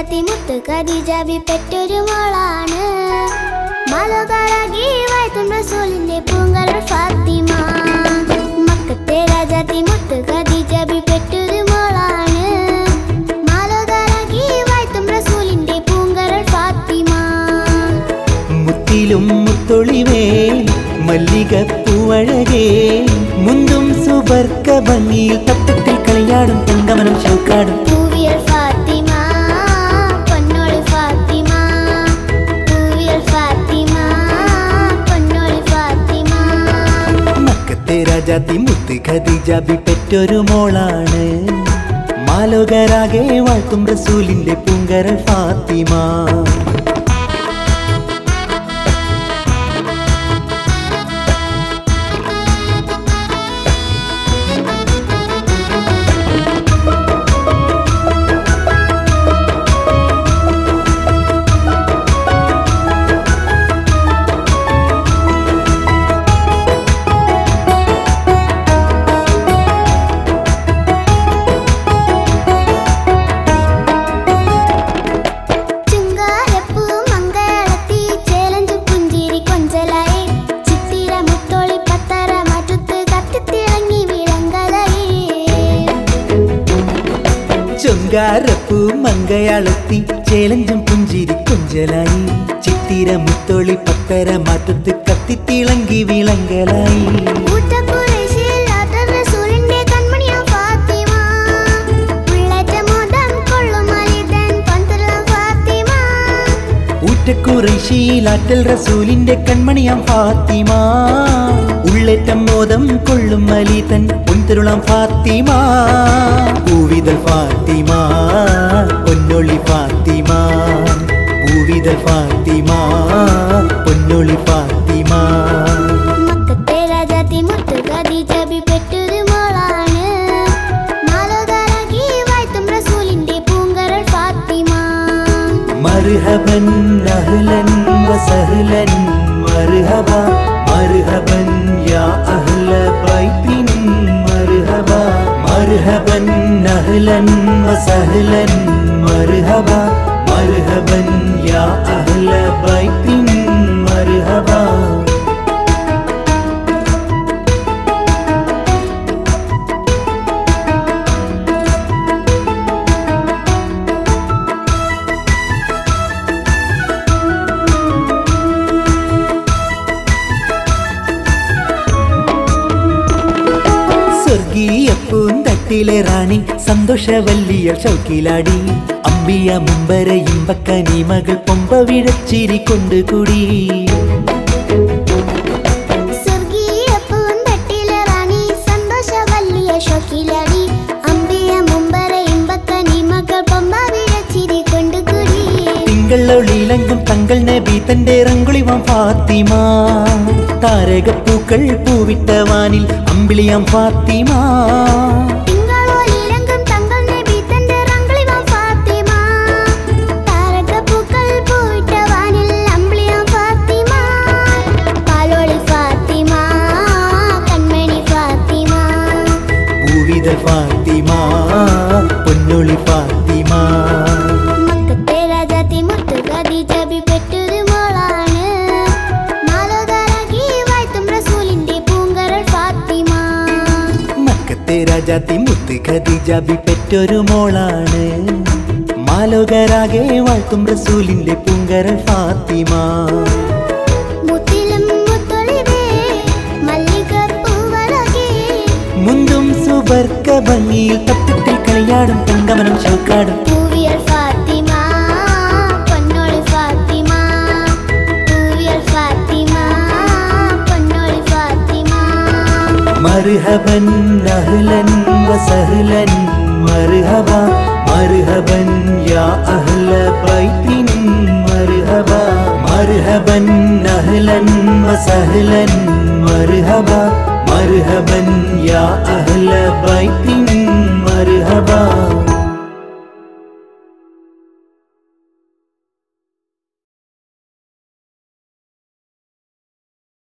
രാജാത്തി മുത്ത് ഖദീജാബി പെറ്റൊരു മോളാണ് മലകറകി വാഴ്ത്തും റസൂലിന്റെ പൂങ്കരൾ ഫാത്തിമ മക്കത്തെ രാജാത്തി മുത്ത് ഖദീജാബി പെറ്റൊരു മോളാണ് മലകറകി വാഴ്ത്തും റസൂലിന്റെ പൂങ്കരൾ ഫാത്തിമ മുത്തിലും മുത്തൊളിവേ മല്ലികപ്പൂവഴകേ മുന്തും സുബർക്ക ഭംഗിയിൽ തട്ടത്തിൽ കളിയാടും പൊങ്കമനം ഷൗക്കാടും പൂവിയൽ ഫാത്തിമ പൊന്നോളി ഫാത്തിമ പൂവിയൽ ഫാത്തിമ പൊന്നോളി ഫാത്തിമ മക്കത്തെ രാജാത്തി മുത്ത് ഖദീജാബി പെറ്റൊരു മോളാണ് മാലോകരാകെ വാഴ്ത്തും റസൂലിന്റെ പൂങ്കരൾ ഫാത്തിമ ചുങ്കാരപ്പൂ മംഗളത്തി ചേലഞ്ചു പുഞ്ചിരി കൊഞ്ചലായി ചിത്തിര മുത്തോളി പത്തര മാറ്റുത്ത് കത്തിത്തിളങ്ങി വിളങ്കലായി ചൊങ്കാരപ്പൂ മങ്കയാളത്തി ചേലഞ്ചും പുഞ്ചിരി കുഞ്ചലായി ചിത്തിര മുത്തോളി പത്തര മാറ്റത്ത് കത്തിത്തിളങ്കി വിളങ്കലായി ഊട്ടക്കുറശ്ശിയിൽ ആട്ടർ റസൂലിന്റെ കൺമണിയാം ഫാത്തിമ. ഉള്ളേറ്റ മോദം കൊള്ളും അലിതൻ പന്തളം ഫാത്തിമ. ഊറ്റക്കുറൈശിയിലാറ്റൽ റസൂലിന്റെ കൺമണിയാം ഫാത്തിമ ഉള്ളേറ്റം മോദം കൊള്ളും മലീതൻ പൊൻതിരുളാം ഫാത്തിമ പൂവിതൽ ഫാത്തിമ പൊന്നൊളി ഫാത്തിമ പൂവിതൽ ഫാത്തിമ പൊന്നൊളി ഫാത്തിമ മക്കത്തെ രാജാത്തി മുത്ത് ഖദീജബി പെറ്റൊരു മോളാണ്. മാലോകരാകി വാഴ്ത്തും റസൂലിന്റെ പൂങ്കരൾ ഫാത്തിമ മർഹബൻ അഹ്ലൻ വസഹ്ലൻ മർഹബ മർഹബൻ യാ അഹ്ല ബൈത്തിൻ മർഹബ മർഹബൻ അഹ്ലൻ വസഹ്ലൻ മർഹബ മർഹബൻ യാ അഹ്ല ബൈത്തിൻ മർഹബ സ്വർഗീയ പൂന്തട്ടിലെ റാണി സന്തോഷവല്ലിയൽ ചൗക്കിലാടി അമ്പിയ മുമ്പര ഇമ്പക്കനി മകൾ പൊമ്പ വിഴച്ചിരി കൊണ്ടുകൂടി സ്വർഗീയ പൂന്തട്ടിലെ റാണി സന്തോഷവല്ലിയ ഷോക്കിലടി അമ്പിയ മുമ്പര ഇമ്പക്കനി മകൾ പൊമ്പ വിഴച്ചിരി കൊണ്ടുകൂടി തിങ്കളൊളിയിലങ്കും തങ്കൾ നബി തന്റെ റങ്കുളിവാം ഫാത്തിമ താരകപ്പൂക്കൾ പൂവിട്ട വാനിൽ അമ്പിളിയാം ഫാത്തിമ തിങ്കളോലിലങ്കം തങ്കൾ നബി തന്റെ റങ്കളിവാം ഫാത്തിമ. താരകപ്പൂക്കൾ പൂവിട്ട വാനിൽ അമ്പിളിയാം ഫാത്തിമ. പാലോളി ഫാത്തിമ, കൺമണി ഫാത്തിമ. പൂവിത ഫാത്തിമ പൊന്നൊളി ഫാത്തിമ മക്കത്തെ രാജാത്തി മുത്ത് ഖദീജബി പെറ്റൊരു മോളാണ്. മാലോകരാകി വാഴ്ത്തും റസൂലിന്റെ പൂങ്കരൾ ഫാത്തിമ മക്കത്തെ രാജാത്തി മുത്ത് ഖദീജാബി പെറ്റൊരു മോളാണ് മാലോകരാകെ വാഴ്ത്തും റസൂലിന്റെ പൂങ്കരൾ ഫാത്തിമ മുത്തിലും മുത്തൊളിവേ മല്ലികപ്പൂവഴകേ മുന്തും സുബർക്ക ഭംഗിയിൽ തട്ടത്തിൽ കളിയാടും പൊങ്കമനം ഷൗക്കാടും പൂവിയൽ ഫാത്തിമ പൊന്നോളി ഫാത്തിമ പൂവിയൽ ഫാത്തിമ പൊന്നോളി ഫാത്തിമ മർഹബൻ അഹ്ലൻ വസഹ്ലൻ മർഹബ മർഹബൻ യാ അഹ്ല ബൈത്തിൻ മർഹബ മർഹബൻ അഹ്ലൻ വസഹ്ലൻ മർഹബ മർഹബൻ യാ അഹ്ല